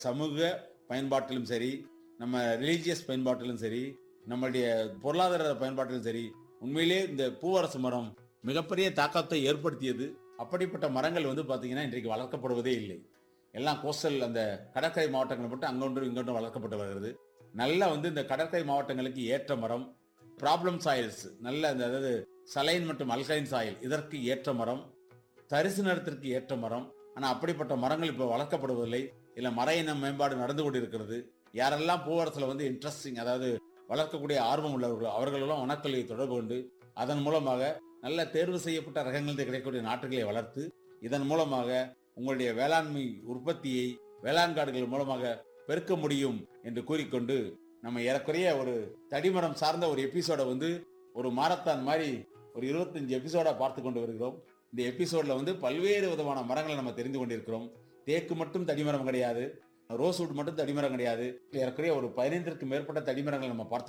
சமூக பயன்பாட்டிலும் சரி நம்ம ரிலீஜியஸ் பயன்பாட்டிலும் சரி நம்மளுடைய பொருளாதார பயன்பாட்டிலும் சரி உண்மையிலே இந்த பூவரசு மரம் மிகப்பெரிய தாக்கத்தை ஏற்படுத்தியது அப்படிப்பட்ட மரங்கள் வந்து பாத்தீங்கன்னா இன்றைக்கு வளர்க்கப்படுவதே இல்லை எல்லாம் கோஸ்டல் அந்த கடற்கரை மாவட்டங்கள் மட்டும் அங்கொன்றும் இங்கொன்றும் வளர்க்கப்பட்டு வருகிறது நல்லா வந்து இந்த கடற்கரை மாவட்டங்களுக்கு ஏற்ற மரம் ப்ராப்ளம் சாயில்ஸ் நல்ல அந்த அதாவது சலைன் மற்றும் அல்கைன் சாயில் இதற்கு ஏற்ற மரம் தரிசு நிலத்திற்கு ஏற்ற மரம் ஆனா அப்படிப்பட்ட மரங்கள் இப்போ வளர்க்கப்படுவதில்லை இல்ல மர இன மேம்பாடு நடந்து கொண்டிருக்கிறது யாரெல்லாம் பூவரசுல வந்து இன்ட்ரெஸ்டிங் அதாவது வளர்க்கக்கூடிய ஆர்வம் உள்ளவர்களோ அவர்களெல்லாம் வனக்கல்வியை தொடர்பு கொண்டு அதன் மூலமாக நல்ல தேர்வு செய்யப்பட்ட ரகங்கள் கிடைக்கக்கூடிய நாட்டுகளை வளர்த்து இதன் மூலமாக உங்களுடைய வேளாண்மை உற்பத்தியை வேளாண் காடுகள் மூலமாக பெருக்க முடியும் என்று கூறிக்கொண்டு நம்ம ஏறக்குறைய ஒரு தடிமரம் சார்ந்த ஒரு எபிசோட வந்து ஒரு மாரத்தான் மாதிரி ஒரு இருபத்தஞ்சு எபிசோடா பார்த்து கொண்டு வருகிறோம் இந்த எபிசோட்ல வந்து பல்வேறு விதமான மரங்களை நம்ம தெரிந்து கொண்டிருக்கிறோம் தேக்கு மட்டும் தடிமரம் கிடையாது ரோஸ்வுட் மட்டும் தடிமரம் கிடையாது ஏறக்குறைய ஒரு பதினைந்திற்கு மேற்பட்ட தடிமரங்களை நம்ம பார்த்து